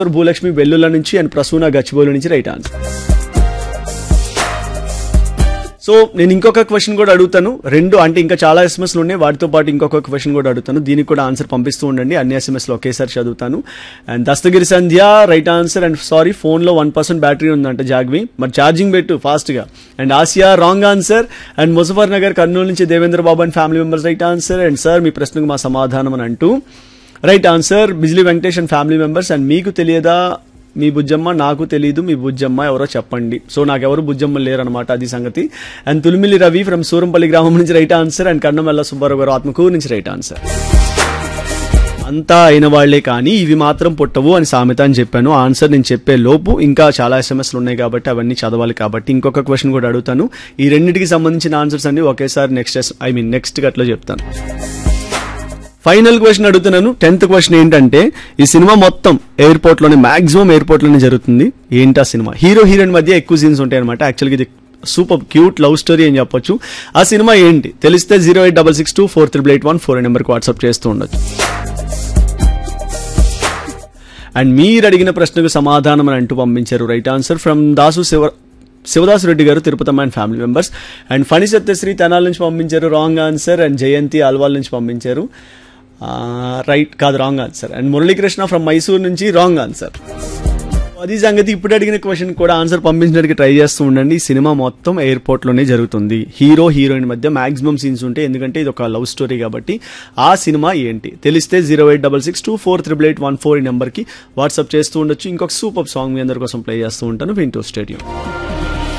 భూలక్ష్మి వెల్లుల నుంచి అండ్ ప్రసూన గచ్చిబౌలి నుంచి right answer so నేను ఇంకొక క్వశ్చన్ కూడా అడుగుతాను రెండు అంటే ఇంకా చాలా ఎస్ఎంఎస్లు ఉన్నాయి వాటితో పాటు ఇంకొక క్వశ్చన్ కూడా అడుగుతాను దీనికి కూడా ఆన్సర్ పంపిస్తూ ఉండండి అన్ని ఎస్ఎంఎస్లు ఒకేసారి చదువుతాను and Dastagiri Sandhya right answer and sorry ఫోన్లో వన్ పర్సెంట్ బ్యాటరీ ఉందంట జాగ్వి మరి ఛార్జింగ్ పెట్టు ఫాస్ట్గా and Asiya wrong answer and Muzaffar Nagar Kurnool నుంచి Devendra Babu and family members right answer and sir మీ ప్రశ్నకు మా సమాధానం అని అంటూ right answer Bijli Venkatesh and family members and మీకు తెలియదా మీ బుజ్జమ్మ నాకు తెలియదు మీ బుజ్జమ్మ ఎవరో చెప్పండి సో నాకెవరు బుజ్జమ్మ లేరనమాట అది సంగతి అండ్ తులిమిలి రవి ఫ్రమ్ సూరంపల్లి గ్రామం నుంచి right answer and Kannamella Subbarao గారు ఆత్మకూరు నుంచి రైట్ ఆన్సర్ అంతా అయిన వాళ్లే కానీ ఇవి మాత్రం పుట్టవు అని సామెత అని చెప్పాను ఆన్సర్ నేను చెప్పే లోపు ఇంకా చాలా ఎస్ఎంఎస్లు ఉన్నాయి కాబట్టి అవన్నీ చదవాలి కాబట్టి ఇంకొక క్వశ్చన్ కూడా అడుగుతాను ఈ రెండింటికి సంబంధించిన ఆన్సర్స్ అన్ని ఒకేసారి నెక్స్ట్ ఐ మీన్ నెక్స్ట్ గట్లో చెప్తాను ఫైనల్ క్వశ్చన్ అడుగుతున్నాను టెన్త్ క్వశ్చన్ ఏంటంటే ఈ సినిమా మొత్తం ఎయిర్పోర్ట్ లోనే మాక్సిమం ఎయిర్పోర్ట్ లోనే జరుగుతుంది ఏంటి ఆ సినిమా హీరో హీరోయిన్ మధ్య ఎక్కువ సీన్స్ ఉంటాయి అనమాట యాక్చువల్గా ఇది సూపర్ క్యూట్ లవ్ స్టోరీ అని చెప్పొచ్చు ఆ సినిమా ఏంటి తెలిస్తే zero eight double six two four triple eight one four నెంబర్కి వాట్సాప్ చేస్తూ ఉండొచ్చు అండ్ మీరు అడిగిన ప్రశ్నకు సమాధానం అని అంటూ పంపించారు right answer from Dasu Shiva Shivadas Reddy గారు Tirupatamma and family members and Phani Satyasri Tenali నుంచి పంపించారు wrong answer and Jayanti Alwal నుంచి పంపించారు రైట్ కాదు wrong answer and Muralikrishna from Mysore నుంచి రాంగ్ ఆన్సర్ అది సంగతి ఇప్పుడు అడిగిన క్వశ్చన్ కూడా ఆన్సర్ పంపించడానికి ట్రై చేస్తూ ఉండండి ఈ సినిమా మొత్తం ఎయిర్పోర్ట్ లోనే జరుగుతుంది హీరో హీరోయిన్ మధ్య మాక్సిమం సీన్స్ ఉంటాయి ఎందుకంటే ఇది ఒక లవ్ స్టోరీ కాబట్టి ఆ సినిమా ఏంటి తెలిస్తే zero eight double six two four triple eight one four ఈ నెంబర్కి వాట్సాప్ చేస్తూ ఉండొచ్చు ఇంకొక సూపర్ సాంగ్ మీ అందరి కోసం ప్లే చేస్తూ ఉంటాను వింటూ స్టేడియం